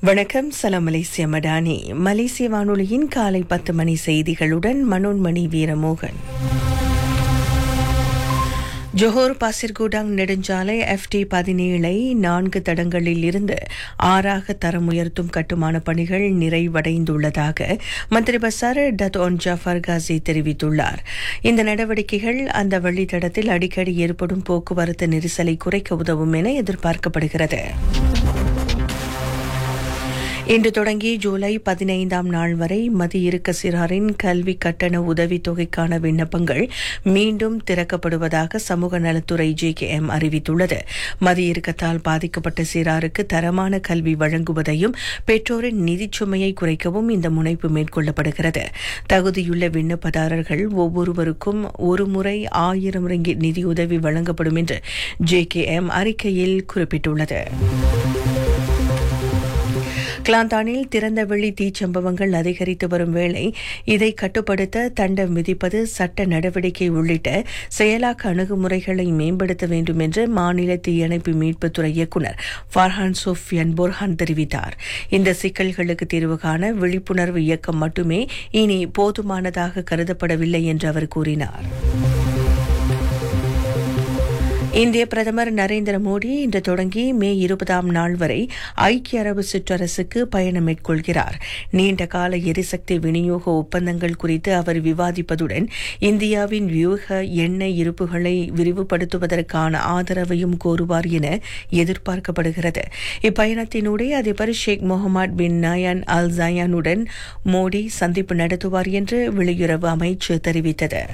வணக்கம் சலாம் மலேசிய மடானி மலேசிய வானொலியின் காலை பத்து மணி செய்திகளுடன் மனோன்மணி வீரமோகன் ஜொஹோர் பாசிர்கூடாங் நெடுஞ்சாலை எஃப்டி பதினேழை நான்கு தடங்களில் இருந்து ஆறாக தரம் உயர்த்தும் கட்டுமான பணிகள் நிறைவடைந்துள்ளதாக மந்திரி பசார் டத் ஒன் ஜாஃபர் காசி தெரிவித்துள்ளார் இந்த நடவடிக்கைகள் அந்த வழித்தடத்தில் அடிக்கடி ஏற்படும் போக்குவரத்து நெரிசலை குறைக்க உதவும் என எதிர்பார்க்கப்படுகிறது இன்று தொடங்கி ஜூலை பதினைந்தாம் நாள் வரை மதியிருக்க சிறாரின் கல்வி கட்டண உதவித்தொகைக்கான விண்ணப்பங்கள் மீண்டும் திறக்கப்படுவதாக சமூக நலத்துறை ஜேகேஎம் அறிவித்துள்ளது மதியிறுக்கத்தால் பாதிக்கப்பட்ட சிறாருக்கு தரமான கல்வி வழங்குவதையும் பெற்றோரின் நிதிச் சுமையை குறைக்கவும் இந்த முனைப்பு மேற்கொள்ளப்படுகிறது தகுதியுள்ள விண்ணப்பதாரர்கள் ஒவ்வொருவருக்கும் ஒரு முறை ஆயிரம் ரிங்கிட் நிதியுதவி வழங்கப்படும் என்று ஜேகேஎம் அறிக்கையில் குறிப்பிட்டுள்ளது கிளாந்தானில் திறந்த வெளி தீச்சம்பவங்கள் அதிகரித்து வரும் வேளை இதை கட்டுப்படுத்த தண்டம் விதிப்பது சட்ட நடவடிக்கை உள்ளிட்ட செயலாக்க அணுகுமுறைகளை மேம்படுத்த வேண்டும் என்று மாநில தீயணைப்பு மீட்புத்துறை இயக்குநர் ஃபர்ஹான் சோஃபியன் போர்ஹான் தெரிவித்தார் இந்த சிக்கல்களுக்கு தீர்வு காண விழிப்புணர்வு இயக்கம் மட்டுமே இனி போதுமானதாக கருதப்படவில்லை என்று அவர் கூறினார் இந்திய பிரதமர் நரேந்திர மோடி இன்று தொடங்கி மே இருபதாம் நாள் வரை ஐக்கிய அரபு சிற்றரசுக்கு பயணம் மேற்கொள்கிறார் நீண்ட கால எரிசக்தி விநியோக ஒப்பந்தங்கள் குறித்து அவர் விவாதிப்பதுடன் இந்தியாவின் வியூக எண்ணெய் இருப்புகளை விரிவுபடுத்துவதற்கான ஆதரவையும் கோருவார் என எதிர்பார்க்கப்படுகிறது இப்பயணத்தினூடே அதிபர் ஷேக் முகமது பின் நயான் அல் ஜயானுடன் மோடி சந்திப்பு நடத்துவார் என்று வெளியுறவு அமைச்சு தெரிவித்தது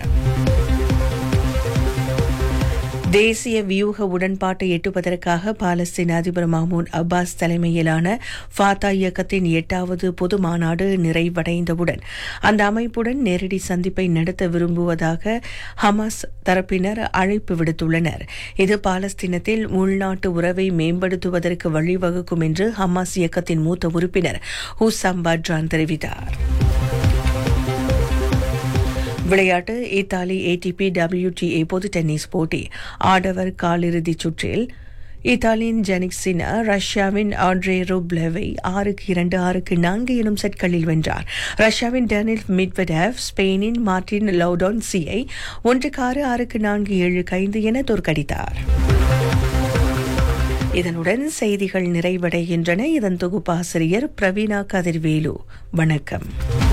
தேசிய வியூக உடன்பாட்டை எட்டுவதற்காக பாலஸ்தீன அதிபர் மஹமூத் அப்பாஸ் தலைமையிலான ஃபாத்தா இயக்கத்தின் எட்டாவது பொது மாநாடு நிறைவடைந்தவுடன் அந்த அமைப்புடன் நேரடி சந்திப்பை நடத்த விரும்புவதாக ஹமாஸ் தரப்பினர் அழைப்பு விடுத்துள்ளனர் இது பாலஸ்தீனத்தில் உள்நாட்டு உறவை மேம்படுத்துவதற்கு வழிவகுக்கும் என்று ஹமாஸ் இயக்கத்தின் மூத்த உறுப்பினர் ஹூசாம் பட்ரான் தெரிவித்தார் விளையாட்டு இத்தாலி ஏடிபி டபிள்யூடிஏ பொது டென்னிஸ் போட்டி ஆடவர் காலிறுதிச் சுற்றில் இத்தாலியின் ஜெனிக் சினா ரஷ்யாவின் ஆண்ட்ரே ரூப்லெவை ஆறுக்கு இரண்டு ஆறுக்கு நான்கு எனும் செட்களில் வென்றார் ரஷ்யாவின் டேனில் மிட்வெடேவ் ஸ்பெயினின் மார்டின் லவுடான் சியை ஒன்றுக்கு ஆறு ஆறுக்கு நான்கு ஏழுக்கு ஐந்து என தோற்கடித்தார் இதனுடன் செய்திகள் நிறைவடைகின்றன இதன் தொகுப்பாசிரியர் பிரவீனா கதிர்வேலு வணக்கம்